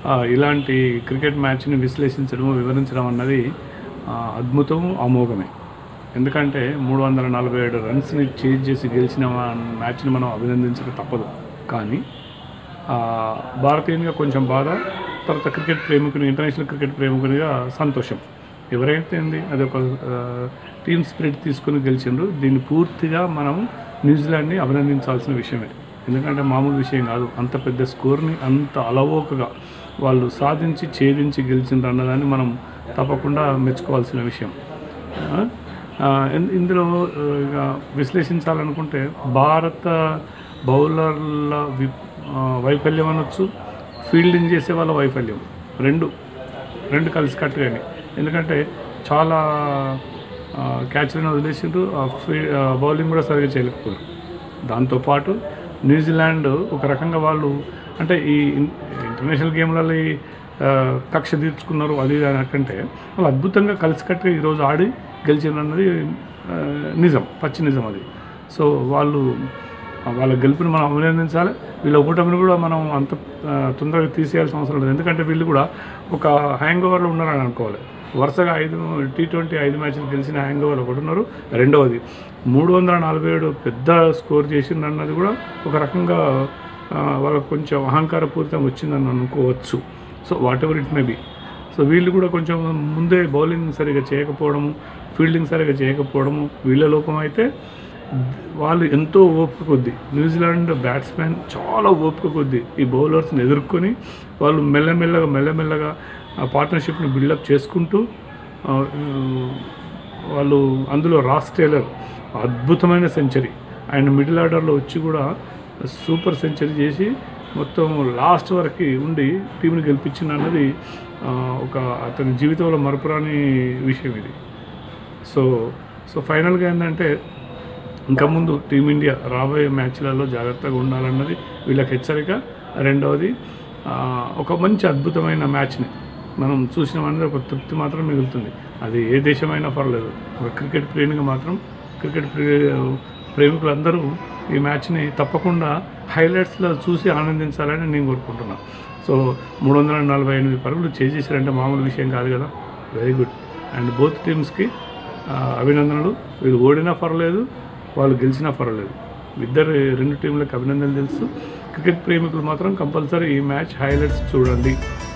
ఆ, ఇలాంటి క్రికెట్ మ్యాచ్ని విశ్లేషించడం వివరించడం అన్నది ఆ, అద్భుతం అమోఘమే ఎందుకంటే మూడు వందల నలభై ఏడు రన్స్ని చేజ్ చేసి గెలిచిన మా- మ్యాచ్ని మనం అభినందించక తప్పదు కానీ ఆ, భారతీయునిగా కొంచెం బాధ తర్వాత క్రికెట్ ప్రేమికుని ఇంటర్నేషనల్ క్రికెట్ ప్రేమికునిగా సంతోషం ఎవరైతే ఏంది అది ఒక టీమ్ స్పిరిట్ తీసుకుని గెలిచిండ్రు దీన్ని పూర్తిగా మనం న్యూజిలాండ్ని అభినందించాల్సిన విషయమే ఎందుకంటే మామూలు విషయం కాదు అంత పెద్ద స్కోర్ని అంత అలవోకగా వాళ్ళు సాధించి ఛేదించి గెలిచిండ్రు అన్నదాన్ని మనం తప్పకుండా మెచ్చుకోవాల్సిన విషయం ఆ, ఆ, ఇన్- ఇందులో ఆ, ఇక విశ్లేషించాలనుకుంటే భారత బౌలర్ల వి ఆ, వైఫల్యం అనొచ్చు ఫీల్డింగ్ చేసే వాళ్ళ వైఫల్యం రెండు రెండు కలిసి కట్టుగానే ఎందుకంటే చాలా ఆ, క్యాచ్లను వదిలేసిండ్రు ఆ ఫీ ఆ, బౌలింగ్ కూడా సరిగ్గా చేయలేకపోయారు దాంతోపాటు న్యూజిలాండ్ ఒక రకంగా వాళ్ళు అంటే ఈ ఇన్- ఇంటర్నేషనల్ గేమ్లలో ఈ, ఆ, కక్ష తీర్చుకున్నారు అది ఇది అనకంటే వాళ్ళు అద్భుతంగా కలిసికట్టుగా ఈరోజు ఆడి గెలిచిండ్రు అన్నది ఆ, నిజం పచ్చి నిజం అది సో వాళ్ళు ఆ, వాళ్ళ గెలుపుని మనం అభినందించాలి వీళ్ళ ఓటమిని కూడా మనం అంత ఆ, తొందరగా తీసేయాల్సిన అవసరం లేదు ఎందుకంటే వీళ్ళు కూడా ఒక హ్యాంగ్ ఓవర్లో ఉన్నారని అనుకోవాలి వరుసగా ఐదు టీ ట్వంటీ ఐదు మ్యాచ్లు గెలిచిన హ్యాంగ్ ఓవర్ ఒకటి ఉన్నారు రెండవది మూడు వందల నలభై ఏడు పెద్ద స్కోర్ చేసింది అన్నది కూడా ఒక రకంగా ఆ, వాళ్ళకు కొంచెం అహంకారపూరితం వచ్చిందని అనుకోవచ్చు so whatever it may be so వీళ్ళు కూడా కొంచెం ముందే బౌలింగ్ సరిగా చేయకపోవడము ఫీల్డింగ్ సరిగా చేయకపోవడము వీళ్ళ లోపం అయితే వాళ్ళు ఎంతో ఓపిక కొద్ది న్యూజిలాండ్ బ్యాట్స్మెన్ చాలా ఓపిక కొద్ది ఈ బౌలర్స్ని ఎదుర్కొని వాళ్ళు మెల్లమెల్లగా మెల్లమెల్లగా ఆ పార్ట్నర్షిప్ని బిల్డప్ చేసుకుంటూ ఆ, వాళ్ళు అందులో రాస్ టేలర్ అద్భుతమైన సెంచరీ ఆయన మిడిల్ ఆర్డర్లో వచ్చి కూడా సూపర్ సెంచరీ చేసి మొత్తం లాస్ట్ వరకు ఉండి టీంని గెలిపించింది అన్నది ఆ, ఒక అతని జీవితంలో మరపురాని విషయం ఇది సో సో ఫైనల్గా ఏంటంటే ఇంకా ముందు టీమిండియా రాబోయే మ్యాచ్లలో జాగ్రత్తగా ఉండాలన్నది వీళ్ళకి హెచ్చరిక రెండవది ఆ, ఒక మంచి అద్భుతమైన మ్యాచ్ని మనం చూసినామనేది ఒక తృప్తి మాత్రం మిగులుతుంది అది ఏ దేశమైనా పర్లేదు ఒక క్రికెట్ ప్రేమిగా మాత్రం క్రికెట్ ప్రే ప్రేమికులందరూ ఈ మ్యాచ్ని తప్పకుండా హైలైట్స్లో చూసి ఆనందించాలని నేను కోరుకుంటున్నాను సో మూడు వందల నలభై ఎనిమిది పరుగులు చేసేసారంటే మామూలు విషయం కాదు కదా వెరీ గుడ్ అండ్ బోత్ టీమ్స్కి అభినందనలు వీళ్ళు ఓడినా పర్లేదు వాళ్ళు గెలిచినా పర్వాలేదు ఇద్దరు రెండు టీంలకు అభినందనలు తెలుసు క్రికెట్ ప్రేమికులు మాత్రం కంపల్సరీ ఈ మ్యాచ్ హైలైట్స్ చూడండి